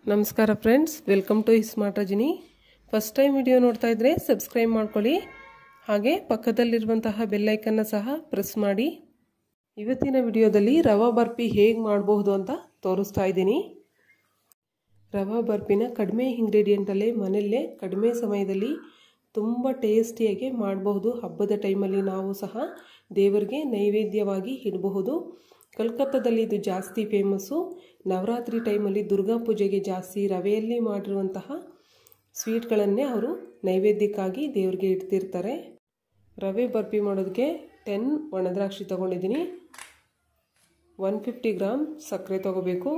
ನಮಸ್ಕಾರ friends welcome to smart Rajani first time video ನೋಡ್ತಾ ಇದ್ದರೆ ಸಬ್ಸ್ಕ್ರೈಬ್ ಮಾಡ್ಕೊಳ್ಳಿ ಹಾಗೆ ಪಕ್ಕದಲ್ಲಿರುವಂತಹ ಬೆಲ್ಲೈಕನ್ನ ಸಹ ಪ್ರೆಸ್ ಮಾಡಿ ಇವತ್ತಿನ ವಿಡಿಯೋದಲ್ಲಿ ರವಾ ಬರ್ಫಿ ಹೇಗೆ ಮಾಡಬಹುದು ಅಂತ ತೋರಿಸ್ತಾ ಇದ್ದೀನಿ ರವಾ ಬರ್ಫಿನ ಕಡಿಮೆ ಇಂಗ್ರೀಡಿಯೆಂಟಲ್ಲೇ ಮನೆಯಲ್ಲೇ ಕಡಿಮೆ ಸಮಯದಲ್ಲಿ ತುಂಬ ಟೇಸ್ಟಿಯಾಗಿ ಮಾಡಬಹುದು ಹಬ್ಬದ ಟೈಮಲ್ಲಿ ನಾವು ಸಹ ದೇವರಿಗೆ ನೈವೇದ್ಯವಾಗಿ ಇಡಬಹುದು ಕಲ್ಕತ್ತಾದಲ್ಲಿ ಇದು ಜಾಸ್ತಿ ಫೇಮಸ್ಸು ನವರಾತ್ರಿ ಟೈಮಲ್ಲಿ ದುರ್ಗಾ ಪೂಜೆಗೆ ಜಾಸ್ತಿ ರವೆಯಲ್ಲಿ ಮಾಡಿರುವಂತಹ ಸ್ವೀಟ್ಗಳನ್ನೇ ಅವರು ನೈವೇದ್ಯಕ್ಕಾಗಿ ದೇವರಿಗೆ ಇಡ್ತಿರ್ತಾರೆ ರವೆ ಬರ್ಫಿ ಮಾಡೋದಕ್ಕೆ ಟೆನ್ ಒಣದ್ರಾಕ್ಷಿ ತೊಗೊಂಡಿದ್ದೀನಿ ಒನ್ ಫಿಫ್ಟಿ ಗ್ರಾಮ್ ಸಕ್ಕರೆ ತೊಗೋಬೇಕು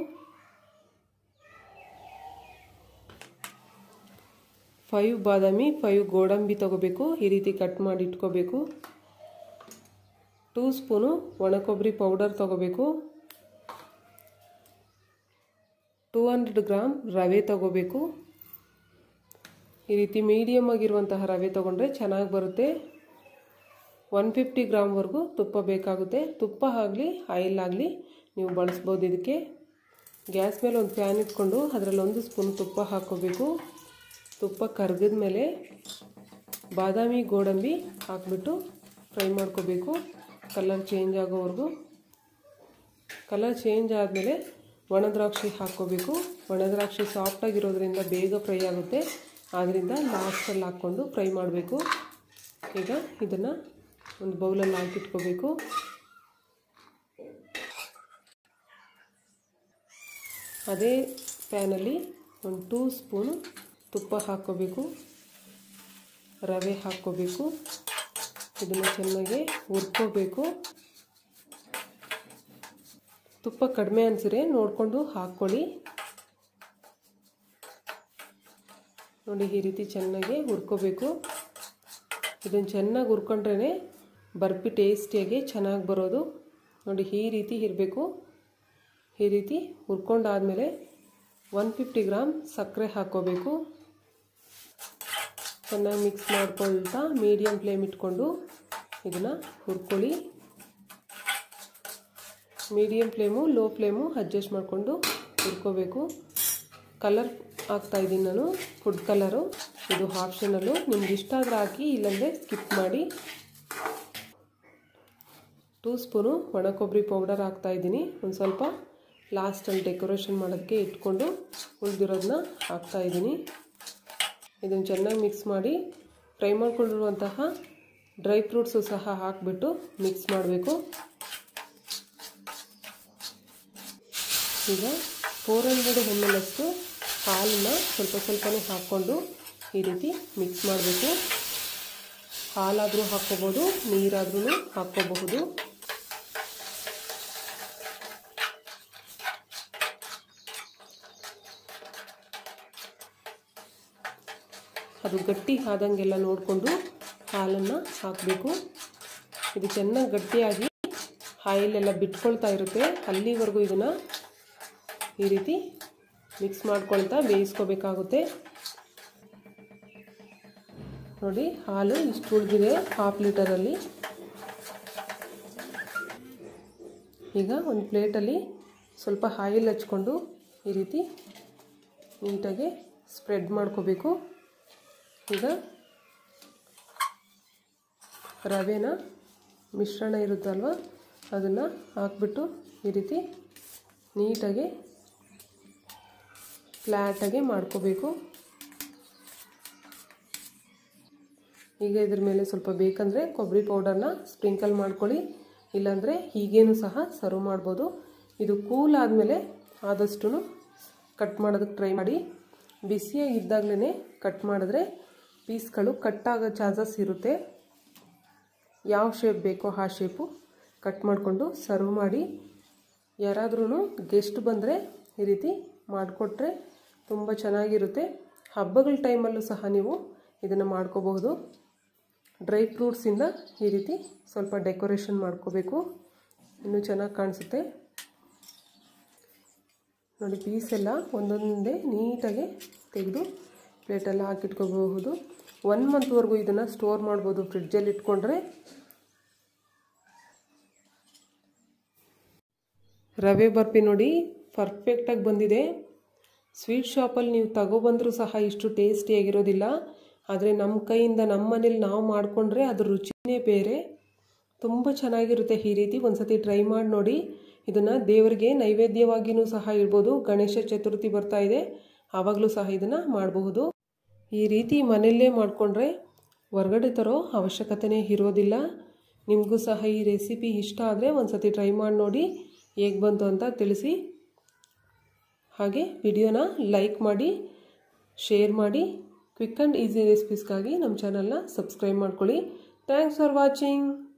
ಫೈವ್ ಬಾದಾಮಿ ಫೈವ್ ಗೋಡಂಬಿ ತೊಗೋಬೇಕು ಈ ರೀತಿ ಕಟ್ ಮಾಡಿ ಇಟ್ಕೋಬೇಕು ಟೂ ಸ್ಪೂನು ಒಣಕೊಬ್ಬರಿ ಪೌಡರ್ ತೊಗೋಬೇಕು ಟೂ ಹಂಡ್ರೆಡ್ ಗ್ರಾಮ್ ರವೆ ತೊಗೋಬೇಕು ಈ ರೀತಿ ಮೀಡಿಯಮ್ ಆಗಿರುವಂತಹ ರವೆ ತೊಗೊಂಡ್ರೆ ಚೆನ್ನಾಗಿ ಬರುತ್ತೆ ಒನ್ ಫಿಫ್ಟಿ ಗ್ರಾಮ್ವರೆಗೂ ತುಪ್ಪ ಬೇಕಾಗುತ್ತೆ ತುಪ್ಪ ಆಗಲಿ ಆಯಿಲ್ ಆಗಲಿ ನೀವು ಬಳಸ್ಬೋದು ಇದಕ್ಕೆ ಗ್ಯಾಸ್ ಮೇಲೆ ಒಂದು ಫ್ಯಾನ್ ಇಟ್ಕೊಂಡು ಅದರಲ್ಲಿ ಒಂದು ಸ್ಪೂನ್ ತುಪ್ಪ ಹಾಕ್ಕೋಬೇಕು ತುಪ್ಪ ಕರಗಿದ ಮೇಲೆ ಬಾದಾಮಿ ಗೋಡಂಬಿ ಹಾಕ್ಬಿಟ್ಟು ಫ್ರೈ ಮಾಡ್ಕೋಬೇಕು ಕಲರ್ ಚೇಂಜ್ ಆಗೋವರೆಗೂ ಕಲರ್ ಚೇಂಜ್ ಆದಮೇಲೆ ಒಣದ್ರಾಕ್ಷಿ ಹಾಕ್ಕೋಬೇಕು ಒಣದ್ರಾಕ್ಷಿ ಸಾಫ್ಟಾಗಿರೋದ್ರಿಂದ ಬೇಗ ಫ್ರೈ ಆಗುತ್ತೆ ಆದ್ದರಿಂದ ಲಾಸ್ಟಲ್ಲಿ ಹಾಕ್ಕೊಂಡು ಫ್ರೈ ಮಾಡಬೇಕು ಈಗ ಇದನ್ನು ಒಂದು ಬೌಲಲ್ಲಿ ಹಾಕಿಟ್ಕೋಬೇಕು ಅದೇ ಪ್ಯಾನಲ್ಲಿ ಒಂದು ಟೂ ಸ್ಪೂನು ತುಪ್ಪ ಹಾಕ್ಕೋಬೇಕು ರವೆ ಹಾಕ್ಕೋಬೇಕು ಇದನ್ನು ಚೆನ್ನಾಗಿ ಹುರ್ಕೋಬೇಕು ತುಪ್ಪ ಕಡಿಮೆ ಅನಿಸಿದ್ರೆ ನೋಡಿಕೊಂಡು ಹಾಕ್ಕೊಳ್ಳಿ ನೋಡಿ ಈ ರೀತಿ ಚೆನ್ನಾಗಿ ಹುರ್ಕೋಬೇಕು ಇದನ್ನು ಚೆನ್ನಾಗಿ ಹುರ್ಕೊಂಡ್ರೇ ಬರ್ಫಿ ಟೇಸ್ಟಿಯಾಗಿ ಚೆನ್ನಾಗಿ ಬರೋದು ನೋಡಿ ಈ ರೀತಿ ಇರಬೇಕು ಈ ರೀತಿ ಹುರ್ಕೊಂಡಾದಮೇಲೆ ಒನ್ ಫಿಫ್ಟಿ ಗ್ರಾಮ್ ಸಕ್ಕರೆ ಹಾಕ್ಕೋಬೇಕು ಚೆನ್ನಾಗಿ ಮಿಕ್ಸ್ ಮಾಡ್ಕೊಳ್ತಾ ಮೀಡಿಯಮ್ ಫ್ಲೇಮ್ ಇಟ್ಕೊಂಡು ಇದನ್ನು ಹುರ್ಕೊಳ್ಳಿ medium flame low flame adjust ಮಾಡಿಕೊಂಡು ಹುರ್ಕೋಬೇಕು ಕಲರ್ ಹಾಕ್ತಾಯಿದ್ದೀನಿ ನಾನು ಫುಡ್ ಕಲರು ಇದು ಆಪ್ಷನಲ್ಲು ನಿಮ್ಗೆ ಇಷ್ಟ ಆದರೆ ಹಾಕಿ ಇಲ್ಲಾಂದರೆ ಸ್ಕಿಪ್ ಮಾಡಿ ಟೂ ಸ್ಪೂನು ಒಣ ಕೊಬ್ಬರಿ ಪೌಡರ್ ಹಾಕ್ತಾಯಿದ್ದೀನಿ ಒಂದು ಸ್ವಲ್ಪ ಲಾಸ್ಟಲ್ಲಿ ಡೆಕೋರೇಷನ್ ಮಾಡೋದಕ್ಕೆ ಇಟ್ಕೊಂಡು ಉಳಿದಿರೋದನ್ನ ಹಾಕ್ತಾಯಿದ್ದೀನಿ ಇದನ್ನು ಚೆನ್ನಾಗಿ ಮಿಕ್ಸ್ ಮಾಡಿ ಫ್ರೈ ಮಾಡ್ಕೊಂಡಿರುವಂತಹ ಡ್ರೈ ಫ್ರೂಟ್ಸು ಸಹ ಹಾಕಿಬಿಟ್ಟು ಮಿಕ್ಸ್ ಮಾಡಬೇಕು ಈಗ ಫೋರ್ ಹಂಡ್ರೆಡ್ ಎಮ್ ಎಲ್ ಅಷ್ಟು ಹಾಲನ್ನ ಸ್ವಲ್ಪ ಸ್ವಲ್ಪನೇ ಹಾಕ್ಕೊಂಡು ಈ ರೀತಿ ಮಿಕ್ಸ್ ಮಾಡಬೇಕು ಹಾಲಾದರೂ ಹಾಕ್ಕೋಬೋದು ನೀರಾದ್ರೂ ಹಾಕ್ಕೋಬಹುದು ಅದು ಗಟ್ಟಿ ಆದಂಗೆಲ್ಲ ನೋಡಿಕೊಂಡು ಹಾಲನ್ನು ಹಾಕಬೇಕು ಇದು ಚೆನ್ನಾಗಿ ಗಟ್ಟಿಯಾಗಿ ಆಯಿಲೆಲ್ಲ ಬಿಟ್ಕೊಳ್ತಾ ಇರುತ್ತೆ ಅಲ್ಲಿವರೆಗೂ ಇದನ್ನು ಈ ರೀತಿ ಮಿಕ್ಸ್ ಮಾಡ್ಕೊಳ್ತಾ ಬೇಯಿಸ್ಕೋಬೇಕಾಗುತ್ತೆ ನೋಡಿ ಹಾಲು ಇಷ್ಟು ಉಳಿದಿದೆ ಹಾಫ್ ಲೀಟರಲ್ಲಿ ಈಗ ಒಂದು ಪ್ಲೇಟಲ್ಲಿ ಸ್ವಲ್ಪ ಆಯಿಲ್ ಹಚ್ಕೊಂಡು ಈ ರೀತಿ ನೀಟಾಗಿ ಸ್ಪ್ರೆಡ್ ಮಾಡ್ಕೋಬೇಕು ಈಗ ರವೆನ ಮಿಶ್ರಣ ಇರುತ್ತಲ್ವ ಅದನ್ನು ಹಾಕ್ಬಿಟ್ಟು ಈ ರೀತಿ ನೀಟಾಗಿ ಫ್ಲ್ಯಾಟಾಗಿ ಮಾಡ್ಕೋಬೇಕು ಈಗ ಇದ್ರ ಮೇಲೆ ಸ್ವಲ್ಪ ಬೇಕಂದರೆ ಕೊಬ್ಬರಿ ಪೌಡರ್ನ ಸ್ಪ್ರಿಂಕಲ್ ಮಾಡ್ಕೊಳ್ಳಿ ಇಲ್ಲಾಂದರೆ ಹೀಗೇನು ಸಹ ಸರ್ವ್ ಮಾಡ್ಬೋದು ಇದು ಕೂಲ್ ಆದಮೇಲೆ ಆದಷ್ಟು ಕಟ್ ಮಾಡೋದಕ್ಕೆ ಟ್ರೈ ಮಾಡಿ ಬಿಸಿಯಾಗಿ ಇದ್ದಾಗಲೇ ಕಟ್ ಮಾಡಿದ್ರೆ ಪೀಸ್ಗಳು ಕಟ್ಟಾಗೋ ಚಾನ್ಸಸ್ ಇರುತ್ತೆ ಯಾವ ಶೇಪ್ ಬೇಕೋ ಆ ಶೇಪು ಕಟ್ ಮಾಡಿಕೊಂಡು ಸರ್ವ್ ಮಾಡಿ ಯಾರಾದ್ರೂ ಗೆಸ್ಟ್ ಬಂದರೆ ಈ ರೀತಿ ಮಾಡಿಕೊಟ್ರೆ ತುಂಬ ಚೆನ್ನಾಗಿರುತ್ತೆ ಹಬ್ಬಗಳ ಟೈಮಲ್ಲೂ ಸಹ ನೀವು ಇದನ್ನು ಮಾಡ್ಕೋಬಹುದು ಡ್ರೈ ಫ್ರೂಟ್ಸಿಂದ ಈ ರೀತಿ ಸ್ವಲ್ಪ ಡೆಕೋರೇಷನ್ ಮಾಡ್ಕೋಬೇಕು ಇನ್ನೂ ಚೆನ್ನಾಗಿ ಕಾಣಿಸುತ್ತೆ ನೋಡಿ ಪೀಸೆಲ್ಲ ಒಂದೊಂದೇ ನೀಟಾಗಿ ತೆಗೆದು ಪ್ಲೇಟೆಲ್ಲ ಹಾಕಿಟ್ಕೋಬಹುದು ಒನ್ ಮಂತ್ವರೆಗೂ ಇದನ್ನು ಸ್ಟೋರ್ ಮಾಡ್ಬೋದು ಫ್ರಿಡ್ಜಲ್ಲಿ ಇಟ್ಕೊಂಡ್ರೆ ರವೆ ಬರ್ಫಿ ನೋಡಿ ಪರ್ಫೆಕ್ಟಾಗಿ ಬಂದಿದೆ ಸ್ವೀಟ್ ಶಾಪಲ್ಲಿ ನೀವು ತಗೊಬಂದರೂ ಸಹ ಇಷ್ಟು ಟೇಸ್ಟಿಯಾಗಿರೋದಿಲ್ಲ ಆದರೆ ನಮ್ಮ ಕೈಯಿಂದ ನಮ್ಮ ಮನೇಲಿ ನಾವು ಮಾಡಿಕೊಂಡ್ರೆ ಅದ್ರ ರುಚಿನೇ ಬೇರೆ ತುಂಬ ಚೆನ್ನಾಗಿರುತ್ತೆ ಈ ರೀತಿ ಒಂದ್ಸತಿ ಟ್ರೈ ಮಾಡಿ ನೋಡಿ ಇದನ್ನು ದೇವರಿಗೆ ನೈವೇದ್ಯವಾಗಿಯೂ ಸಹ ಇಡ್ಬೋದು ಗಣೇಶ ಚತುರ್ಥಿ ಬರ್ತಾ ಇದೆ ಆವಾಗಲೂ ಸಹ ಇದನ್ನು ಮಾಡಬಹುದು ಈ ರೀತಿ ಮನೆಯಲ್ಲೇ ಮಾಡಿಕೊಂಡ್ರೆ ಹೊರಗಡೆ ತರೋ ಅವಶ್ಯಕತೆನೇ ಇರೋದಿಲ್ಲ ನಿಮಗೂ ಸಹ ಈ ರೆಸಿಪಿ ಇಷ್ಟ ಆದರೆ ಒಂದು ಸತಿ ಟ್ರೈ ಮಾಡಿ ನೋಡಿ ಹೇಗೆ ಬಂತು ಅಂತ ತಿಳಿಸಿ ಹಾಗೆ ವಿಡಿಯೋನ ಲೈಕ್ ಮಾಡಿ ಶೇರ್ ಮಾಡಿ ಕ್ವಿಕ್ ಆ್ಯಂಡ್ ಈಸಿ ರೆಸಿಪೀಸ್ಗಾಗಿ ನಮ್ಮ ಚಾನಲ್ನ ಸಬ್ಸ್ಕ್ರೈಬ್ ಮಾಡ್ಕೊಳ್ಳಿ ಥ್ಯಾಂಕ್ಸ್ ಫಾರ್ ವಾಚಿಂಗ್